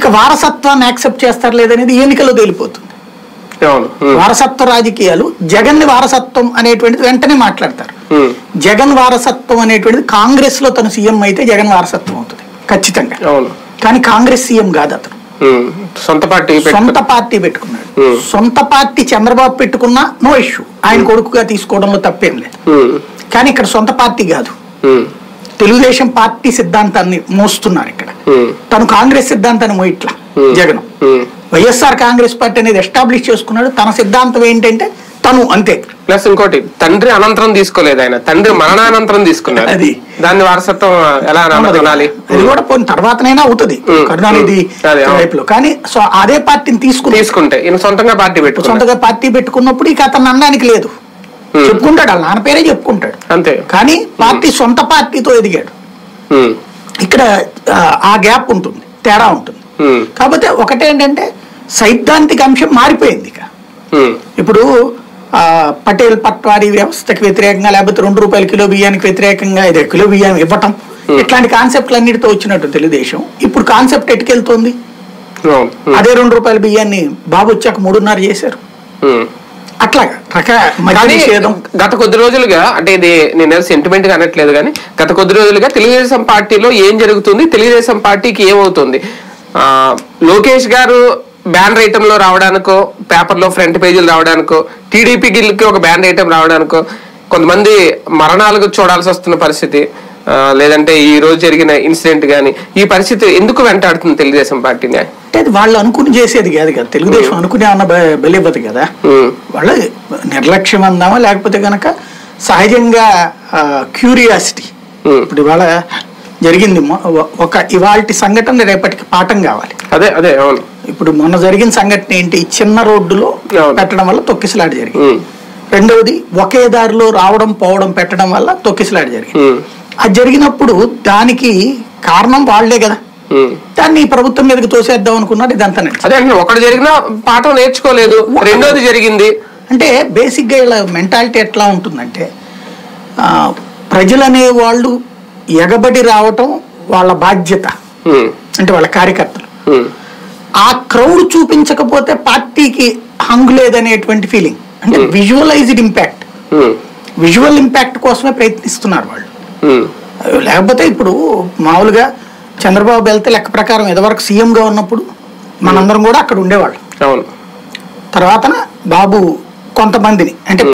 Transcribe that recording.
ఇక వారసత్వాన్ని యాక్సెప్ట్ చేస్తారు లేదనేది ఎన్నికల్లో తేలిపోతుంది అవును ఉమ్, వారసత్వ రాజకీయాలు జగన్ ని వారసత్వం అనేటువంటిది వెంటనే మాట్లాడతారు ఉమ్, జగన్ వారసత్వం అనేటువంటిది కాంగ్రెస్ లో తను సీఎం అయితే జగన్ వారసత్వం అవుతుంది ఖచ్చితంగా అవును కానీ కాంగ్రెస్ సీఎం కాదు అతను ఉమ్, సొంత పార్టీ పెట్టు- సొంత పార్టీ పెట్టుకున్నాడు Hmm. సొంత పార్టీ చంద్రబాబు పెట్టుకున్నా నో ఇష్యూ ఆయన కొడుకుగా తీసుకోవడంలో తప్పేం లేదు ఉమ్, కానీ ఇక్కడ సొంత పార్టీ కాదు ఉమ్, తెలుగుదేశం పార్టీ సిద్ధాంతాన్ని మోస్తున్నారు ఇక్కడ ఉమ్, తను కాంగ్రెస్ సిద్ధాంతాన్ని మోయిట్లా Hmm. Jagan um. YSR Congress party అనేది ఎస్టాబ్లిష్ చేసుకున్నాడు తన సిద్ధాంతం ఏంటంటే తను అంతే ప్లస్ ఇంకోటి తండ్రి అనంతరం తీసుకోలేదు ఆయన తండ్రి మరణానంతరం తీసుకున్నారు అది. దాన్ని వారసత్వం ఎలా ఉన్నది. అనాలి అది కూడా పోయిన తర్వాతనైనా అవుతుంది Hmm. కరుణానిధి Hmm. అదే, అవును. వైపులో కానీ సో అదే పార్టీని తీసుకుని తీసుకుంటే ఈయన సొంతంగా పార్టీ పెట్టుకున్నారు సొంతగా పార్టీ పెట్టుకున్నప్పుడు ఇక అతను అనడానికి లేదు Hmm. చెప్పుకుంటాడు వాళ్ళ నాన్న పేరే చెప్పుకుంటాడు అంతే కానీ పార్టీ సొంత పార్టీతో ఎదిగాడు ఉమ్, ఇక్కడ ఆ, ఆ గ్యాప్ ఉంటుంది తేడా ఉంటుంది ఉమ్, కాకపోతే ఒకటేంటంటే సైద్ధాంతిక అంశం మారిపోయింది ఇక ఉమ్, ఇప్పుడు ఆ, పటేల్ పట్వారీ వ్యవస్థకి వ్యతిరేకంగా లేకపోతే రెండు రూపాయల కిలో బియ్యానికి వ్యతిరేకంగా ఇదే కిలో బియ్యం ఇవ్వటం ఇట్లాంటి కాన్సెప్ట్లు అన్నిటితో వచ్చినట్టు తెలుగుదేశం ఇప్పుడు కాన్సెప్ట్ ఎటుకెళ్తోంది అవును ఉమ్, అదే రెండు రూపాయల బియ్యాన్ని బాబు వచ్చాక మూడున్నర చేశారు ఉమ్. అట్లాగా రక మద్య కానీ నిషేధం గత కొద్ది రోజులుగా అంటే ఇది నేను సెంటిమెంట్ గా అనట్లేదు కానీ గత కొద్ది రోజులుగా తెలుగుదేశం పార్టీలో ఏం జరుగుతుంది తెలుగుదేశం పార్టీకి ఏమవుతుంది ఆ, లోకేష్ గారు బ్యాన్ ఐటమ్ లో రావడానికో పేపర్ లో ఫ్రంట్ పేజీలు రావడానికో టీడీపీ గిల్కి ఒక బ్యాన్ ఐటమ్ రావడానికో కొంతమంది మరణాలకు చూడాల్సి వస్తున్న పరిస్థితి ఆ, లేదంటే ఈ రోజు జరిగిన ఇన్సిడెంట్ గానీ ఈ పరిస్థితి ఎందుకు వెంటాడుతుంది తెలుగుదేశం పార్టీని అంటే అది వాళ్ళు అనుకుని చేసేది కాదు కదా తెలుగుదేశం అనుకునే అన్న బ- బలివ్వదు కదా ఉమ్, వాళ్ళ నిర్లక్ష్యం అందామా లేకపోతే గనక సహజంగా క్యూరియాసిటీ ఉమ్. ఇప్పుడు ఇవాళ జరిగింది మొ- ఒ- ఒక ఇవాల్టి సంఘటన రేపటికి పాఠం కావాలి అదే అదే అవును ఇప్పుడు మొన్న జరిగిన సంఘటన ఏంటి చిన్న రోడ్డులో అవును. పెట్టడం వల్ల తొక్కిసలాట జరిగింది ఉమ్, రెండవది ఒకే దారిలో రావడం పోవడం పెట్టడం వల్ల తొక్కిసలాట జరిగింది ఉమ్, అది జరిగినప్పుడు దానికి కారణం వాళ్లే కదా ఉమ్. దాన్ని ప్రభుత్వం మీదకి తోసేద్దాం అనుకున్నారు ఇదంతా నడిచింది. అదే అంటే ఒకటి జరిగినా పాఠం నేర్చుకోలేదు రెండోది జరిగింది అంటే బేసిక్గా ఇలా మెంటాలిటీ ఎట్లా ఉంటుందంటే ఆ, ప్రజలు అనే వాళ్ళు ఎగబడి రావటం వాళ్ళ బాధ్యత ఉమ్, అంటే వాళ్ళ కార్యకర్తలు ఉమ్, ఆ క్రౌడ్ చూపించకపోతే పార్టీకి హంగు లేదనేటువంటి ఫీలింగ్ అంటే visualised impact um, visual impact కోసమే ప్రయత్నిస్తున్నారు వాళ్ళు ఉమ్, లేకపోతే ఇప్పుడు మామూలుగా చంద్రబాబు వెళ్తే లెక్క ప్రకారం ఇదివరకు సీఎంగా ఉన్నప్పుడు మనందరం కూడా అక్కడ ఉండేవాళ్ళం అవును తర్వాత బాబు కొంతమందిని అంటే